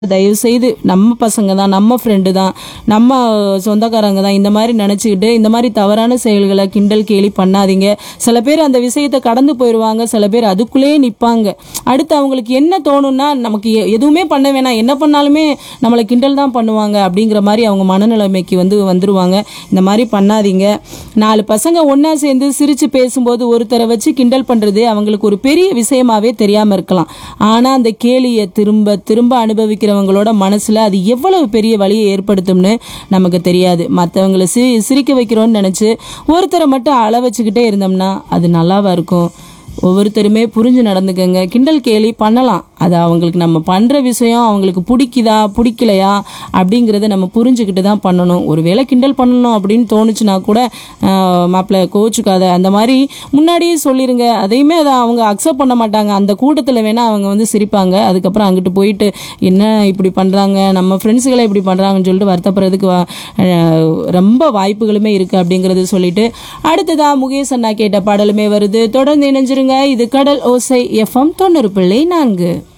தயவு செய்து நம்ம பசங்க தான் நம்ம ஃப்ரெண்டு தான் நம்ம சொந்தக்காரங்க தான் இந்த மாதிரி நினச்சிக்கிட்டு இந்த மாதிரி தவறான செயல்களை கிண்டல் கேலி பண்ணாதீங்க சில பேர் அந்த விஷயத்தை கடந்து போயிடுவாங்க சில பேர் அதுக்குள்ளேயே நிற்பாங்க அடுத்து அவங்களுக்கு என்ன தோணும்னா நமக்கு எ- எதுவுமே பண்ண வேணாம் என்ன பண்ணாலுமே நம்மளை கிண்டல் தான் பண்ணுவாங்க அப்படிங்கிற மாதிரி அவங்க மனநிலைமைக்கு வந்து வந்துருவாங்க இந்த மாதிரி பண்ணாதீங்க நாலு பசங்க ஒன்றா சேர்ந்து சிரித்து பேசும்போது ஒருத்தரை வச்சு கிண்டல் பண்ணுறது அவங்களுக்கு ஒரு பெரிய விஷயமாவே தெரியாமல் இருக்கலாம் ஆனால் அந்த கேலியை திரும்ப திரும்ப அனுபவிக்கிறவங்களோட மனசில் அது எவ்வளவு பெரிய வழியை ஏற்படுத்தும்னு நமக்கு தெரியாது மற்றவங்களை சி சிரிக்க வைக்கிறோன்னு நினச்சி ஒருத்தரை மட்டும் அள வச்சுக்கிட்டே இருந்தோம்னா அது நல்லாவா இருக்கும் ஒவ்வொருத்தருமே புரிஞ்சு நடந்துக்கங்க கிண்டல் கேலி பண்ணலாம் அது அவங்களுக்கு நம்ம பண்ணுற விஷயம் அவங்களுக்கு பிடிக்குதா பிடிக்கலையா அப்படிங்கிறத நம்ம புரிஞ்சுக்கிட்டு தான் பண்ணணும் ஒருவேளை கிண்டல் பண்ணணும் அப்படின்னு தோணுச்சுன்னா கூட மாப்பிள்ளை கோச்சுக்காத அந்த மாதிரி முன்னாடியே சொல்லிடுங்க அதையுமே அதை அவங்க அக்செப்ட் பண்ண மாட்டாங்க அந்த கூட்டத்தில் வேணால் அவங்க வந்து சிரிப்பாங்க அதுக்கப்புறம் அங்கிட்டு போயிட்டு என்ன இப்படி பண்ணுறாங்க நம்ம ஃப்ரெண்ட்ஸுகளை இப்படி பண்ணுறாங்கன்னு சொல்லிட்டு வருத்தப்படுறதுக்கு வா- அஹ் ரொம்ப வாய்ப்புகளுமே இருக்குது அப்படிங்கிறது சொல்லிட்டு அடுத்ததா முகேஷ் அண்ணா கேட்ட பாடலுமே வருது தொடர்ந்து இணைஞ்சிருங்க இது கடல் ஓசை எஃப்எம் தொண்ணூறு பிள்ளை நான்கு